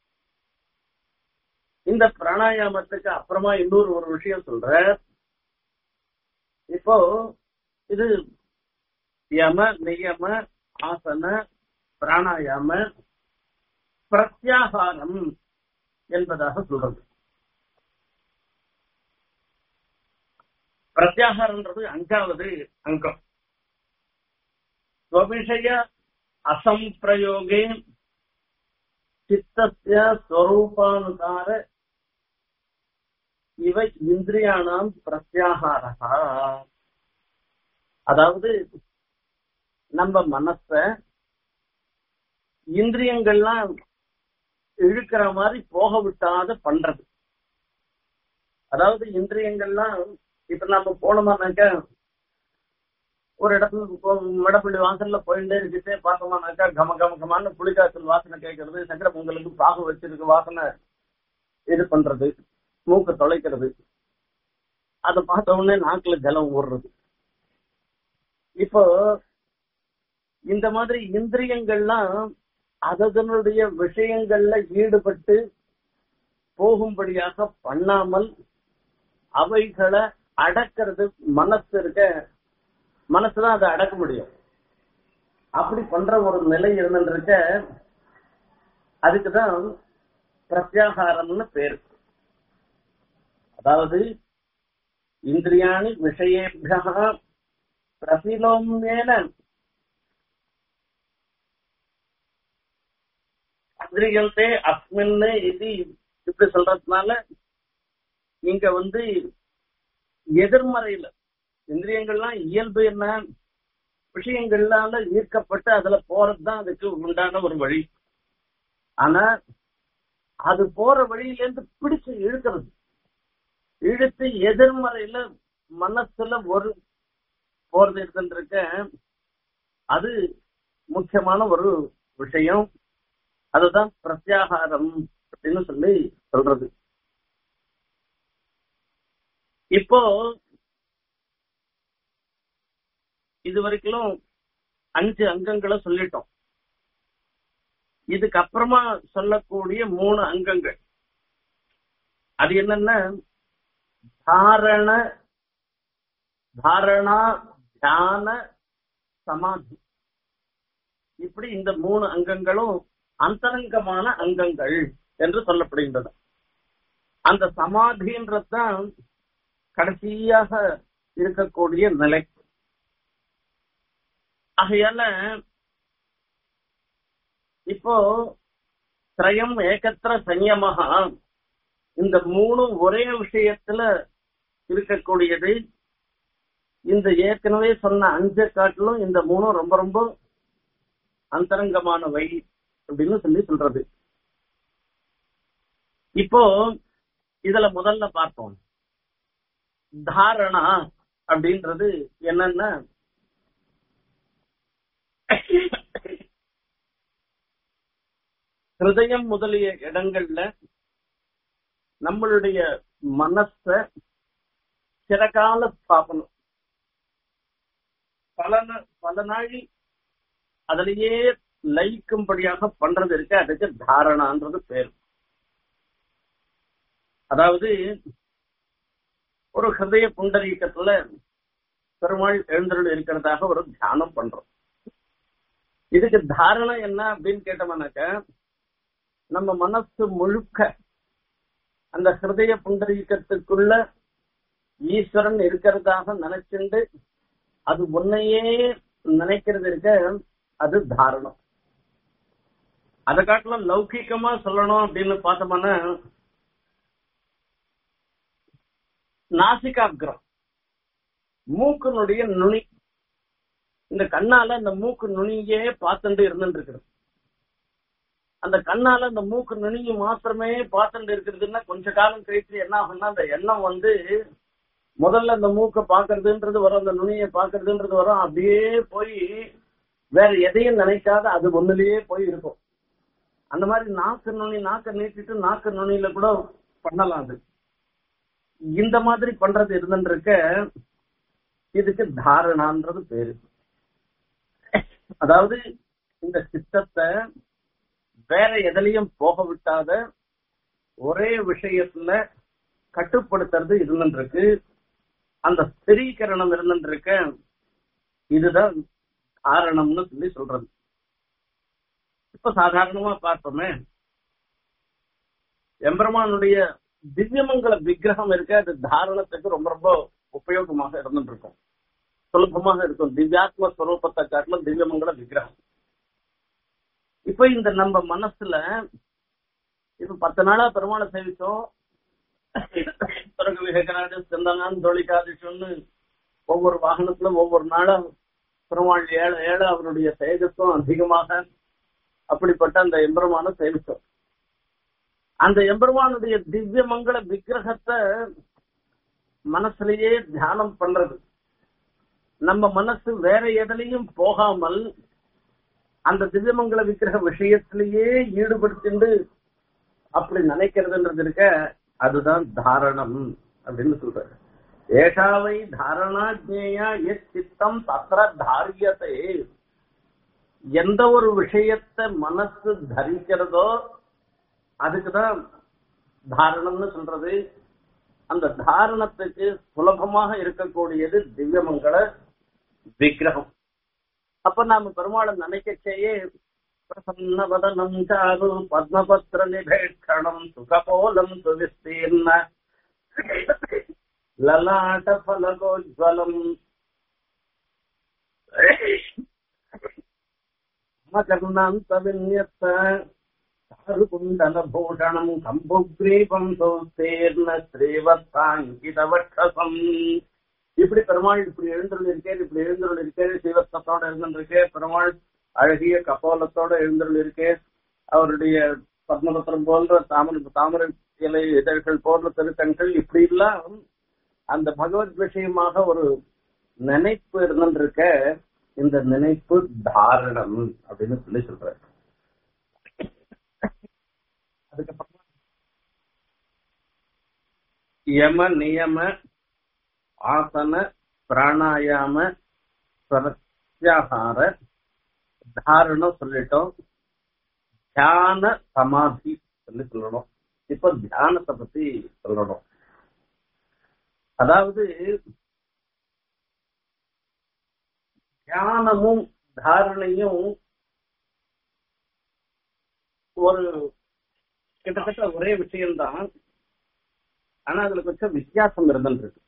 இந்த பிராணாயாமத்துக்கு அப்புறமா இன்னொரு ஒரு விஷயம் சொல்ற இப்போ இது யம நியம ஆசன பிராணாயாம பிரத்யாகாரம் என்பதாக சொல்றது பிரத்யாகாரம்ன்றது அஞ்சாவது அங்கம் ஸ்வவிஷய அசம்பிரயோகே சித்தத்திய ஸ்வரூபானுசார இவை இந்திரியானாம் பிரத்யாகாரா அதாவது நம்ம மனச இந்திரியங்கள்லாம் இழுக்கிற மாதிரி போக விட்டாத பண்றது அதாவது இந்திரியங்கள்லாம் இப்ப நம்ம போனோமானாக்க ஒரு இடத்துல மடப்பள்ளி வாசல்ல போயிட்டே இருக்கிட்டே பார்த்தோமானாக்கா கம கம கமான்னு புளிக்காய்ச்சல் வாசனை கேட்கறது சக்கரை பொங்கலுக்கு பாகு வச்சிருக்கு வாசனை இது பண்றது மூக்க தொலைக்கிறது அதை பார்த்த உடனே நாக்குல ஜலம் ஊடுறது இப்போ இந்த மாதிரி இந்திரியங்கள்லாம் அதனுடைய விஷயங்கள்ல ஈடுபட்டு போகும்படியாக பண்ணாமல் அவைகளை அடக்கிறது மனசு இருக்க மனசுதான் அதை அடக்க முடியும் அப்படி பண்ற ஒரு நிலை இருந்துருக்க அதுக்குதான் பிரத்யாகாரம்னு பேரு அதாவது இந்திரியாணி விஷயேபியா பிரசிலோமேன அந்திரியந்தே அஸ்மின்னு இது இப்படி சொல்றதுனால இங்க வந்து எதிர்மறையில இந்திரியங்கள்லாம் இயல்பு என்ன விஷயங்கள்னால ஈர்க்கப்பட்டு அதுல போறதுதான் அதுக்கு உண்டான ஒரு வழி ஆனா அது போற வழியில இருந்து பிடிச்சு இழுக்கிறது இழுத்து எதிர்மறையில மனசுல ஒரு போறது இருக்க அது முக்கியமான ஒரு விஷயம் அதுதான் பிரத்யாகாரம் அப்படின்னு சொல்லி சொல்றது இப்போ இது வரைக்கும் அஞ்சு அங்கங்களை சொல்லிட்டோம் இதுக்கு அப்புறமா சொல்லக்கூடிய மூணு அங்கங்கள் அது என்னன்னா தாரண தாரணா தியான சமாதி இப்படி இந்த மூணு அங்கங்களும் அந்தரங்கமான அங்கங்கள் என்று சொல்லப்படுகின்றன அந்த சமாதின்றதுதான் கடைசியாக இருக்கக்கூடிய நிலை ஆகையால இப்போ திரயம் ஏகத்திர சயமகா இந்த மூணும் ஒரே விஷயத்துல இருக்கக்கூடியது இந்த ஏற்கனவே சொன்ன அஞ்ச காட்டிலும் இந்த மூணும் ரொம்ப ரொம்ப அந்தரங்கமானவை அப்படின்னு சொல்லி சொல்றது இப்போ இதுல முதல்ல பார்ப்போம் தாரணா அப்படின்றது என்னன்னா ஹிருதயம் முதலிய இடங்கள்ல நம்மளுடைய மனச சிறகால ஸ்தாபனம் பல நா- பல நாள் அதிலேயே லயிக்கும்படியாக பண்றது இருக்கு அதுக்கு தாரணான்றது பேர் அதாவது ஒரு ஹிருதய புண்டரீகத்துல பெருமாள் எழுந்தருள் இருக்கிறதாக ஒரு தியானம் பண்றோம் இதுக்கு தாரணம் என்ன அப்படின்னு கேட்டோம்னாக்க நம்ம மனசு முழுக்க அந்த ஹிருதய புண்டரீகத்துக்குள்ள ஈஸ்வரன் இருக்கிறதாக நினைச்சுண்டு அது உன்னையே நினைக்கிறது இருக்க அது தாரணம் அதை காட்டிலும் லௌகிக்கமா சொல்லணும் அப்படின்னு பார்த்தோம்னா நாசிகாகிரம் மூக்கினுடைய நுனி இந்த கண்ணால இந்த மூக்கு நுனியே பார்த்துட்டு இருந்துட்டு இருக்கிறது அந்த கண்ணால அந்த மூக்கு நுனியை மாத்திரமே பார்த்துட்டு இருக்கிறதுன்னா கொஞ்ச காலம் கழிச்சு என்ன ஆகும்னா அந்த எண்ணம் வந்து முதல்ல அந்த மூக்கை பாக்குறதுன்றது வரும் அந்த நுனியை பாக்குறதுன்றது வரும் அப்படியே போய் வேற எதையும் நினைக்காத அது ஒண்ணுலயே போய் இருக்கும் அந்த மாதிரி நாக்கு நுனி நாக்க நீட்டிட்டு நாக்கு நுனியில கூட பண்ணலாம் அது இந்த மாதிரி பண்றது இருந்துருக்க இதுக்கு தாரணான்றது பேரு அதாவது இந்த சித்தத்தை வேற எதுலயும் போக விட்டாத ஒரே விஷயத்துல கட்டுப்படுத்துறது இருந்துருக்கு அந்த ஸ்திரீகரணம் இருந்துருக்க இதுதான் காரணம்னு சொல்லி சொல்றது இப்ப சாதாரணமா பார்த்தோமே எம்பெருமானுடைய திவ்யமங்கல விக்கிரகம் இருக்க அது தாரணத்துக்கு ரொம்ப ரொம்ப உபயோகமாக இருந்துட்டு இருக்கும் சுலபமாக இருக்கும் திவ்யாத்ம ஸ்வரூபத்தை காட்டிலும் திவ்யமங்கல விக்கிரகம் இப்ப இந்த நம்ம மனசுல இப்ப பத்து நாளா பெருமாளை சேவிச்சோம் பிறகு விவேகராஜ சிந்தனான் தொழிகாதிஷன்னு ஒவ்வொரு வாகனத்துல ஒவ்வொரு நாளும் பெருமாள் ஏழ ஏழ அவருடைய தேஜஸும் அதிகமாக அப்படிப்பட்ட அந்த எம்பெருமான சேவிச்சோம் அந்த எம்பெருமானுடைய திவ்ய மங்கள விக்கிரகத்தை மனசுலயே தியானம் பண்றது நம்ம மனசு வேற எதுலயும் போகாமல் அந்த திவ்யமங்கல விக்கிரக விஷயத்திலேயே ஈடுபடுத்திண்டு அப்படி நினைக்கிறதுன்றது இருக்க அதுதான் தாரணம் அப்படின்னு சொல்றாரு ஏஷாவை தாரணா ஜேயா எத் சித்தம் தத்திர தாரியத்தை எந்த ஒரு விஷயத்தை மனசு தரிக்கிறதோ அதுக்குதான் தாரணம்னு சொல்றது அந்த தாரணத்துக்கு சுலபமாக இருக்கக்கூடியது திவ்யமங்கள விக்கிரகம் அப்ப நாம பெருமாளை நினைக்கச்சேயே பிரசன்னவதனம் சாரு பத்மபத்ர நிபேட்சணம் சுகபோலம் சுவிஸ்தீர்ண லலாட்ட பலகோஜ்வலம் மகர்ணாந்த விநியத்த சாருகுண்டலபூஷணம் கம்புக்ரீபம் சோஸ்தீர்ண ஸ்ரீவத்தாங்கிதவட்சசம் இப்படி பெருமாள் இப்படி எழுந்துள்ள இருக்கேன் இப்படி எழுந்துள்ள இருக்கேன் சிவத்தத்தோட இருந்துருக்கே பெருமாள் அழகிய கபோலத்தோட எழுந்துள்ள இருக்கே அவருடைய பத்மபத்திரம் போன்ற தாமரை தாமரை இலை இதழ்கள் போன்ற திருக்கண்கள் இப்படி எல்லாம் அந்த பகவத் விஷயமாக ஒரு நினைப்பு இருந்திருக்க இந்த நினைப்பு தாரணம் அப்படின்னு சொல்லி சொல்ற அதுக்கப்புறமா யம நியம ஆசன பிராணாயாம பிரத்யாகார தாரணம் சொல்லிட்டோம் தியான சமாதி சொல்லி சொல்லணும் இப்ப தியானத்தை பத்தி சொல்லணும் அதாவது தியானமும் தாரணையும் ஒரு கிட்டத்தட்ட ஒரே விஷயம்தான் ஆனா அதுல கொஞ்சம் வித்தியாசம் இருந்துருக்கு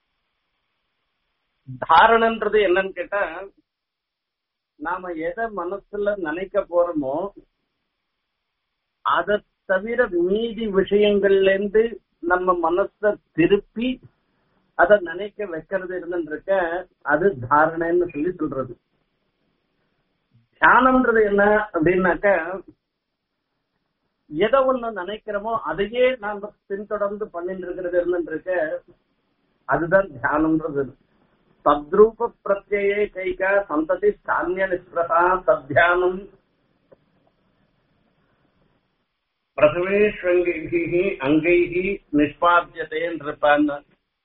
தாரணன்றது என்னன்னு கேட்டா நாம எதை மனசுல நினைக்க போறோமோ அதை தவிர மீதி விஷயங்கள்ல இருந்து நம்ம மனச திருப்பி அதை நினைக்க வைக்கிறது இருந்துருக்க அது தாரணைன்னு சொல்லி சொல்றது தியானம்ன்றது என்ன அப்படின்னாக்க எதை ஒண்ணு நினைக்கிறோமோ அதையே நாம பின்தொடர்ந்து பண்ணிட்டு இருக்கிறது இருந்துருக்க அதுதான் தியானம்ன்றது தத்ரூப பிரத்யே கைகா சந்ததி சாமிய நிஸ்பிரதா சத்தியானம் பிரசவேஸ்வங்கி அங்கைகி நிஷ்பாத்தியதேன்றிருப்பான்னு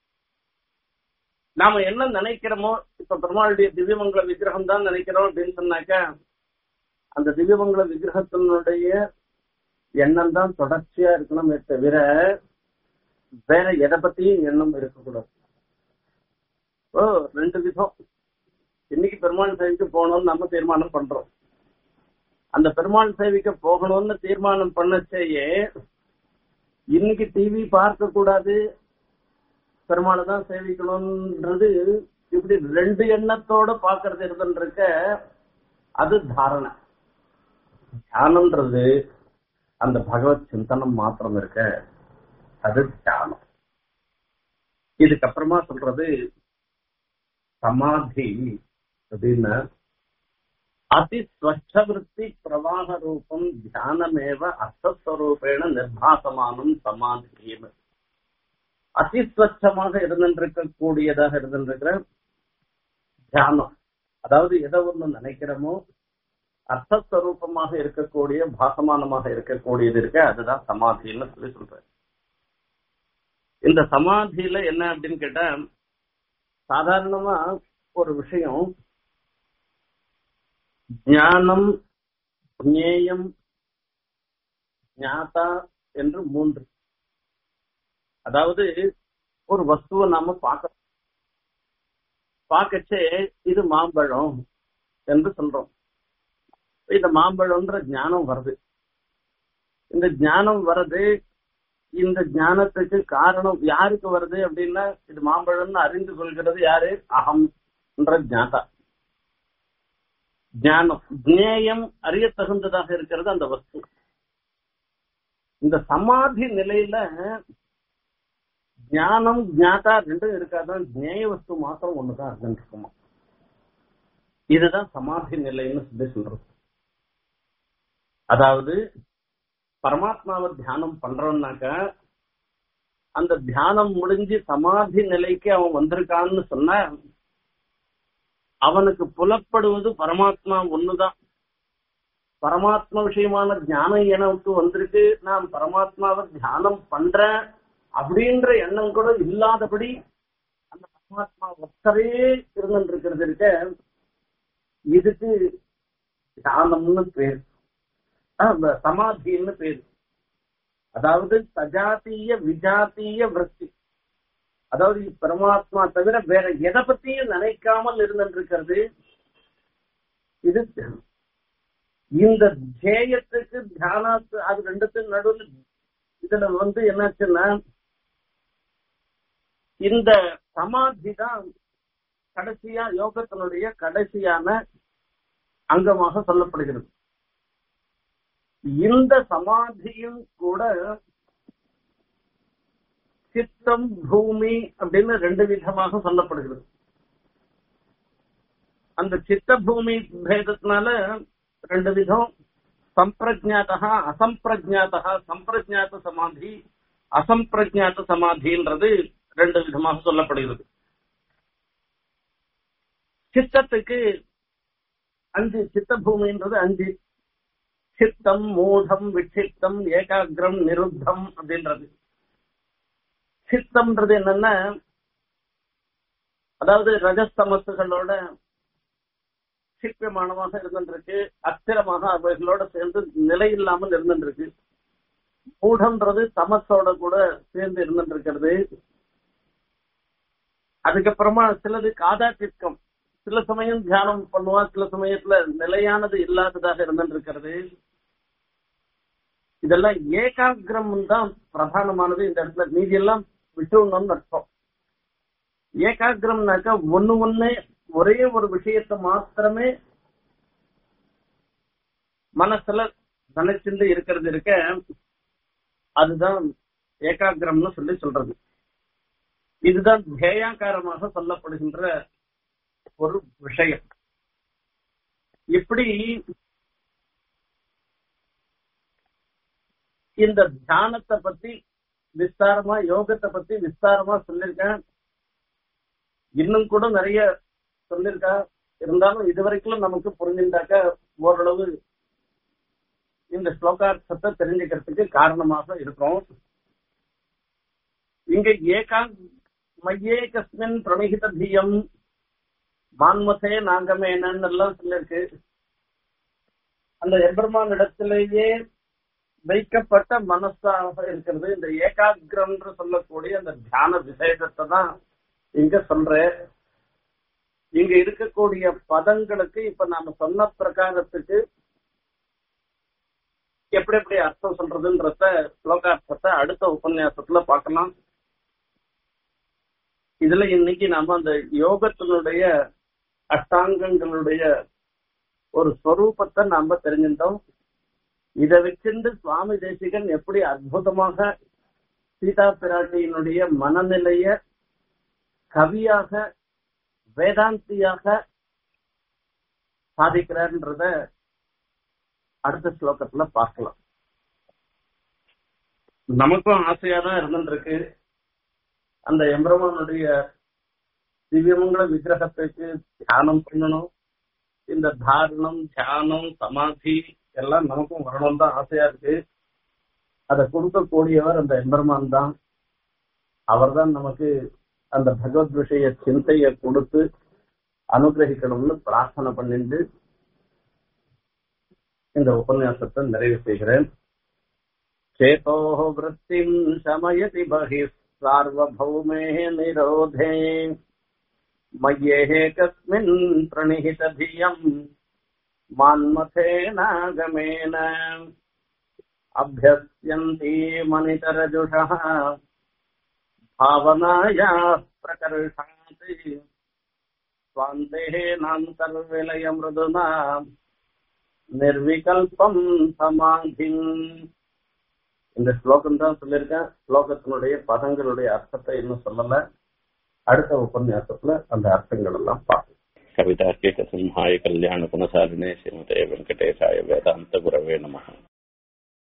நாம என்ன நினைக்கிறோமோ இப்ப பெருமாளுடைய திவ்யமங்கல விக்கிரகம் தான் நினைக்கிறோம் அப்படின்னு சொன்னாக்க அந்த திவ்யமங்கல விக்கிரகத்தினுடைய எண்ணம் தான் தொடர்ச்சியா இருக்கணுமே தவிர வேற எதை பத்தியும் எண்ணம் இருக்கக்கூடாது ஓ ரெண்டு விதம் இன்னைக்கு பெருமாள் சேவைக்கு போகணும்னு நம்ம தீர்மானம் பண்றோம் அந்த பெருமாள் சேவைக்கு போகணும்னு தீர்மானம் பண்ணச்சேயே இன்னைக்கு டிவி பார்க்க கூடாது பெருமாளை தான் சேவிக்கணும்ன்றது இப்படி ரெண்டு எண்ணத்தோட பாக்குறது இருந்துருக்க அது தாரணை தியானம்ன்றது அந்த பகவத் சிந்தனம் மாத்திரம் இருக்க அது தியானம் இதுக்கப்புறமா சொல்றது சமாதி அப்படின்னு அதிஸ்வச்சவருத்தி பிரவாக ரூபம் தியானமேவ அர்த்தஸ்வரூபேண நிர்பாசமானம் சமாதியும் அதிஸ்வச்சமாக இருந்திருக்கக்கூடியதாக இருந்திருக்கிற தியானம் அதாவது எதை ஒண்ணு நினைக்கிறோமோ அர்த்தஸ்வரூபமாக இருக்கக்கூடிய பாசமானமாக இருக்கக்கூடியது இருக்க அதுதான் சமாதின்னு சொல்லி சொல்றேன் இந்த சமாதியில என்ன அப்படின்னு கேட்டா சாதாரணமா ஒரு விஷயம் ஞானம் ஞேயம் ஞாதா என்று மூன்று அதாவது ஒரு வஸ்துவை நாம பார்க்க பார்க்கச்சே இது மாம்பழம் என்று சொல்றோம் இந்த மாம்பழம்ன்ற ஞானம் வருது இந்த ஞானம் வருது இந்த ஞானத்துக்கு காரணம் யாருக்கு வருது அப்படின்னா இது மாம்பழம்னு அறிந்து கொள்கிறது யாரு அகம் என்ற ஞாதா ஞானம் ஜேயம் அறிய தகுந்ததாக இருக்கிறது அந்த வஸ்து இந்த சமாதி நிலையில ஞானம் ஞாதா ரெண்டும் இருக்காதான் ஜேய வஸ்து மாத்திரம் ஒண்ணுதான் இருந்துருக்குமா இதுதான் சமாதி நிலைன்னு சொல்லி சொல்றது அதாவது பரமாத்மாவை தியானம் பண்றோம்னாக்க அந்த தியானம் முடிஞ்சு சமாதி நிலைக்கு அவன் வந்திருக்கான்னு சொன்னா அவனுக்கு புலப்படுவது பரமாத்மா ஒண்ணுதான் பரமாத்மா விஷயமான ஞானம் எனக்கு வந்திருக்கு நான் பரமாத்மாவை தியானம் பண்றேன் அப்படின்ற எண்ணம் கூட இல்லாதபடி அந்த பரமாத்மா ஒத்தரே இருந்துட்டு இருக்கிறது இருக்க இதுக்கு தியானம்னு பேர் சமாதின்னு பேர் அதாவது சஜாத்திய விஜாத்திய விருத்தி அதாவது பரமாத்மா தவிர வேற எதை பத்தியும் நினைக்காமல் இருந்திருக்கிறது இது இந்த ஜேயத்துக்கு தியானத்து அது ரெண்டுத்துக்கு நடுவில் இதுல வந்து என்னாச்சுன்னா இந்த சமாதி தான் கடைசியா யோகத்தினுடைய கடைசியான அங்கமாக சொல்லப்படுகிறது இந்த சமாதியும் கூட சித்தம் பூமி அப்படின்னு ரெண்டு விதமாக சொல்லப்படுகிறது அந்த சித்த பூமி பேதத்தினால ரெண்டு விதம் சம்பிரஜாத்தா அசம்பிரஜாத்தா சம்பிரஜாத்த சமாதி அசம்பிரஜாத்த சமாதின்றது ரெண்டு விதமாக சொல்லப்படுகிறது சித்தத்துக்கு அஞ்சு சித்த பூமின்றது அஞ்சு சித்தம் மூடம் விட்சித்தம் ஏகாகிரம் நிருத்தம் அப்படின்றது சித்தம்ன்றது என்னன்னா அதாவது ரஜஸ்தமசுகளோட சிப்பியமானமாக இருந்துருக்கு அஸ்திரமாக அவைகளோட சேர்ந்து நிலை இல்லாமல் இருந்துருக்கு மூடம்ன்றது தமசோட கூட சேர்ந்து இருந்துருக்கிறது அதுக்கப்புறமா சிலது காதாட்டிற்கம் சில சமயம் தியானம் பண்ணுவா சில சமயத்துல நிலையானது இல்லாததாக இருந்துருக்கிறது இதெல்லாம் ஏகாகிரம் தான் பிரதானமானது இந்த இடத்துல மீதி எல்லாம் விட்டுணும்னு அர்த்தம் ஏகாகிரம்னாக்கா ஒண்ணு ஒண்ணே ஒரே ஒரு விஷயத்தை மாத்திரமே மனசுல நினைச்சுட்டு இருக்கிறது இருக்க அதுதான் ஏகாகிரம்னு சொல்லி சொல்றது இதுதான் தேயாக்காரமாக சொல்லப்படுகின்ற ஒரு விஷயம் இப்படி இந்த தியானத்தை பத்தி விஸ்தாரமா யோகத்தை பத்தி விஸ்தாரமா சொல்லியிருக்கேன் இன்னும் கூட நிறைய சொல்லியிருக்கா இருந்தாலும் இதுவரைக்கும் நமக்கு புரிஞ்சிருந்தாக்க ஓரளவு இந்த ஸ்லோகார்த்தத்தை தெரிஞ்சுக்கிறதுக்கு காரணமாக இருக்கும் இங்க ஏகா மையே கஸ்மின் பிரணிகித தீயம் மான்மசே நாங்கமேனன்னு எல்லாம் சொல்லியிருக்கு அந்த எம்பெருமான் இடத்திலேயே வைக்கப்பட்ட மனசாக இருக்கிறது இந்த ஏகாகிரம் சொல்லக்கூடிய அந்த தியான விசேஷத்தை தான் இங்க சொல்றேன் இங்க இருக்கக்கூடிய பதங்களுக்கு இப்ப நாம சொன்ன பிரகாரத்துக்கு எப்படி எப்படி அர்த்தம் சொல்றதுன்றத ஸ்லோகார்த்தத்தை அடுத்த உபன்யாசத்துல பார்க்கலாம் இதுல இன்னைக்கு நாம அந்த யோகத்தினுடைய அஷ்டாங்கங்களுடைய ஒரு ஸ்வரூபத்தை நாம தெரிஞ்சிட்டோம் இதை வச்சிருந்து சுவாமி தேசிகன் எப்படி அற்புதமாக சீதா பிராட்டியினுடைய மனநிலைய கவியாக வேதாந்தியாக சாதிக்கிறார்ன்றத அடுத்த ஸ்லோகத்துல பார்க்கலாம் நமக்கும் ஆசையா தான் இருந்துருக்கு அந்த எம்பெருமானுடைய திவ்யமங்கல விக்கிரகத்துக்கு தியானம் பண்ணணும் இந்த தாரணம் தியானம் சமாதி எல்லாம் நமக்கும் வரணும் தான் ஆசையா இருக்கு அதை கொடுக்கக்கூடியவர் அந்த எம்பெருமான் தான் அவர் தான் நமக்கு அந்த பகவத் விஷய சிந்தையை கொடுத்து அனுகிரகிக்கணும்னு பிரார்த்தனை பண்ணிட்டு இந்த உபன்யாசத்தை நிறைவு செய்கிறேன் சேதோ விற்த்திம் சமயதி பகி சார்வபௌமே நிரோதே மய்யே கஸ்மின் பிரணிஹித धियम् मान्मथेनागमेन अभ्यस्यन्ति मनितरजुषः भावनायाः प्रकर्षात् स्वान्तेनान्तर्विलय मृदुना நிர்விகல்பம் சமாதிம் இந்த ஸ்லோகம் தான் சொல்லியிருக்கேன் ஸ்லோகத்தினுடைய பதங்களுடைய அர்த்தத்தை இன்னும் சொல்லல அடுத்த உபன்யாசத்துல அந்த அர்த்தங்கள் எல்லாம் பார்ப்போம் कवितार्किकसिंहाय कल्याणगुणशालिने श्रीमते वेङ्कटेशाय वेदान्तगुरवे नमः